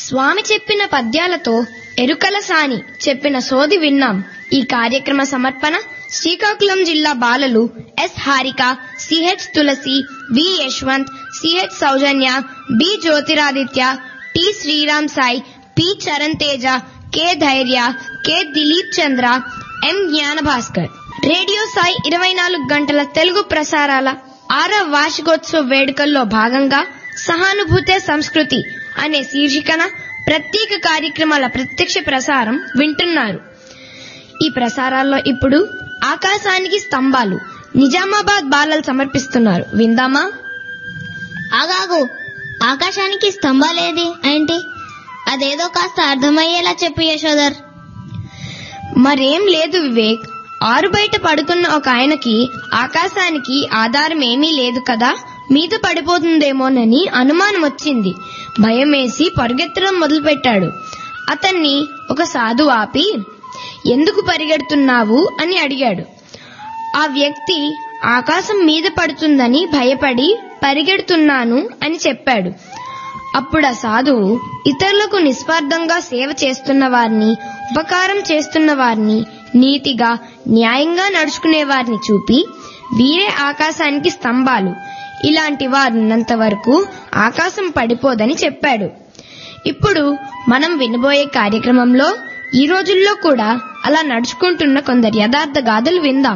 స్వామి చెప్పిన పద్యాలతో ఎరుకల సాని చెప్పిన సోది విన్నాం ఈ కార్యక్రమ సమర్పణ శ్రీకాకుళం జిల్లా బాలలు S Harika CH Tulasi B Yashwanth CH Soujanya B Jyotiraditya T Sriram Sai P Charan Teja K Dhairya K Dilip Chandra M Gnana Bhaskar radio Sai ఇరవై నాలుగు గంటల తెలుగు ప్రసారాల ఆరవ వార్షికోత్సవ వేడుకల్లో భాగంగా సహానుభూతే సంస్కృతి అనే శీర్షికన ప్రత్యేక కార్యక్రమాల ప్రత్యక్ష ప్రసారం వింటున్నారు ఈ ప్రసారాల్లో ఇప్పుడు ఆకాశానికి స్తంభాలు నిజామాబాద్ బాలలు సమర్పిస్తున్నారు విందామా ఆగాగు ఆకాశానికి స్తంభాలేది ఏంటి అదేదో కాస్త అర్థమయ్యేలా చెప్పు యశోదర్ మరేం లేదు వివేక్ ఆరు బయట పడుకున్న ఒక ఆయనకి ఆకాశానికి ఆధారం ఏమీ లేదు కదా మీద పడిపోతుందేమోనని అనుమానం వచ్చింది భయమేసి పరుగెత్తడం మొదలుపెట్టాడు అతన్ని ఒక సాధు ఆపి ఎందుకు పరిగెడుతున్నావు అని అడిగాడు ఆ వ్యక్తి ఆకాశం మీద పడుతుందని భయపడి పరిగెడుతున్నాను అని చెప్పాడు అప్పుడు ఆ సాధువు ఇతరులకు నిస్వార్థంగా సేవ చేస్తున్న వారిని ఉపకారం చేస్తున్న వారిని నీతిగా న్యాయంగా నడుచుకునే వారిని చూపి వీరే ఆకాశానికి స్తంభాలు ఇలాంటి వారున్నంత వరకు ఆకాశం పడిపోదని చెప్పాడు ఇప్పుడు మనం వినబోయే కార్యక్రమంలో ఈ రోజుల్లో కూడా అలా నడుచుకుంటున్న కొందరు యథార్థ గాథలు విందాం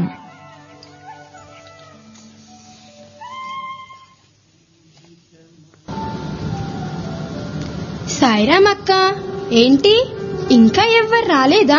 సాయిరామ్ అక్క ఏంటి ఇంకా ఎవ్వరు రాలేదా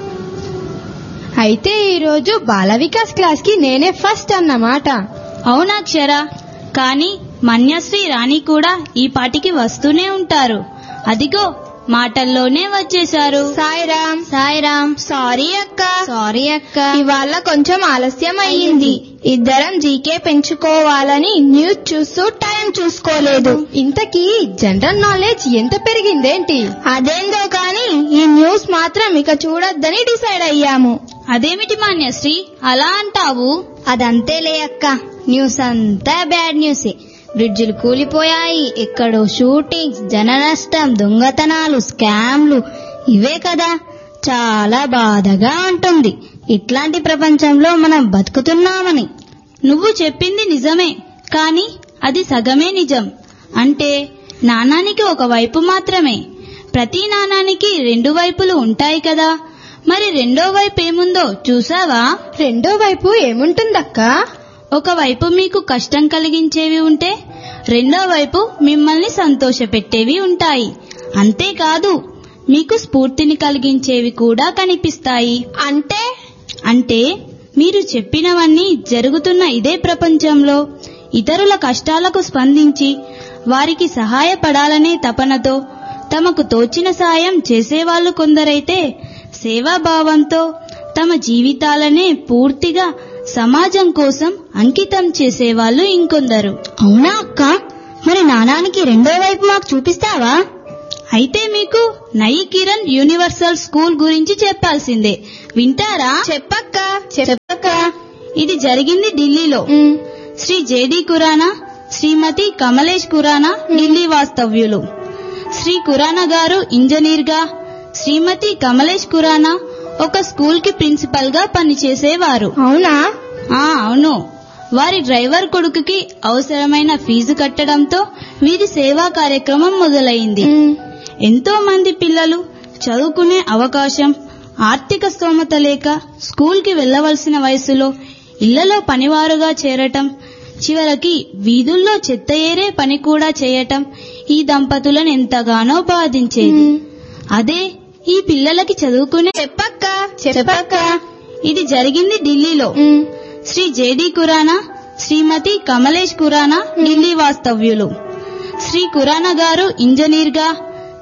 అయితే ఈరోజు బాల వికాస్ క్లాస్ కి నేనే ఫస్ట్ అన్నమాట అవునాక్షర కానీ మన్యశ్రీ రాణి కూడా ఈ పాటికి వస్తూనే ఉంటారు అదిగో మాటల్లోనే వచ్చేశారు సాయిరామ్ సాయిరామ్ సారీ అక్క సారీ అక్క ఇవాళ కొంచెం ఆలస్యం అయ్యింది ఇద్దరం జీకే పెంచుకోవాలని న్యూస్ చూస్తూ టైం చూసుకోలేదు ఇంతకీ జనరల్ నాలెడ్జ్ ఎంత పెరిగిందేంటి అదేందో కానీ ఈ న్యూస్ మాత్రం ఇక చూడొద్దని డిసైడ్ అయ్యాము అదేమిటి మాన్యశ్రీ అలా అంటావు అదంతేలే అక్క న్యూస్ అంతా బ్యాడ్ న్యూసే బ్రిడ్జిలు కూలిపోయాయి ఎక్కడో షూటింగ్స్ జన నష్టం దొంగతనాలు స్కామ్లు ఇవే కదా చాలా బాధగా ఉంటుంది ఇట్లాంటి ప్రపంచంలో మనం బతుకుతున్నామని నువ్వు చెప్పింది నిజమే కానీ అది సగమే నిజం అంటే నాణానికి ఒక వైపు మాత్రమే ప్రతి నాణానికి రెండు వైపులు ఉంటాయి కదా మరి రెండో వైపు ఏముందో చూసావా రెండో వైపు ఏముంటుందక్క ఒకవైపు మీకు కష్టం కలిగించేవి ఉంటే రెండో వైపు మిమ్మల్ని సంతోషపెట్టేవి ఉంటాయి అంతేకాదు మీకు స్ఫూర్తిని కలిగించేవి కూడా కనిపిస్తాయి అంటే అంటే మీరు చెప్పినవన్నీ జరుగుతున్న ఇదే ప్రపంచంలో ఇతరుల కష్టాలకు స్పందించి వారికి సహాయపడాలనే తపనతో తమకు తోచిన సాయం చేసేవాళ్ళు కొందరైతే సేవాభావంతో తమ జీవితాలనే పూర్తిగా సమాజం కోసం అంకితం చేసేవాళ్ళు ఇంకొందరు అవునా అక్క మరి నాణానికి రెండో వైపు మాకు చూపిస్తావా అయితే మీకు నయి కిరణ్ యూనివర్సల్ స్కూల్ గురించి చెప్పాల్సిందే వింటారా చెప్పక్క చెప్పక్క ఇది జరిగింది ఢిల్లీలో ఉమ్, శ్రీ జేడి కురానా శ్రీమతి కమలేష్ కురానా ఢిల్లీ వాస్తవ్యులు శ్రీ కురానా గారు ఇంజనీర్ గా శ్రీమతి కమలేష్ కురానా ఒక స్కూల్ కి ప్రిన్సిపల్ గా పనిచేసేవారు అవునా ఆ అవును వారి డ్రైవర్ కొడుకుకి అవసరమైన ఫీజు కట్టడంతో వీరి సేవా కార్యక్రమం మొదలైంది ఉమ్, ఎంతో మంది పిల్లలు చదువుకునే అవకాశం ఆర్థిక స్తోమత లేక స్కూల్కి వెళ్ళవలసిన వయసులో ఇళ్లలో పనివారుగా చేరటం చివరికి వీధుల్లో చెత్త ఏరే పని కూడా చేయటం ఈ దంపతులను ఎంతగానో బాధించేది ఉమ్. అదే ఈ పిల్లలకి చదువుకునే చెప్పక్క చెప్పక్క ఇది జరిగింది ఢిల్లీలో ఉమ్, శ్రీ జేడి కురానా శ్రీమతి కమలేష్ కురానా ఢిల్లీ వాస్తవ్యులు శ్రీ కురానా గారు ఇంజనీర్ గా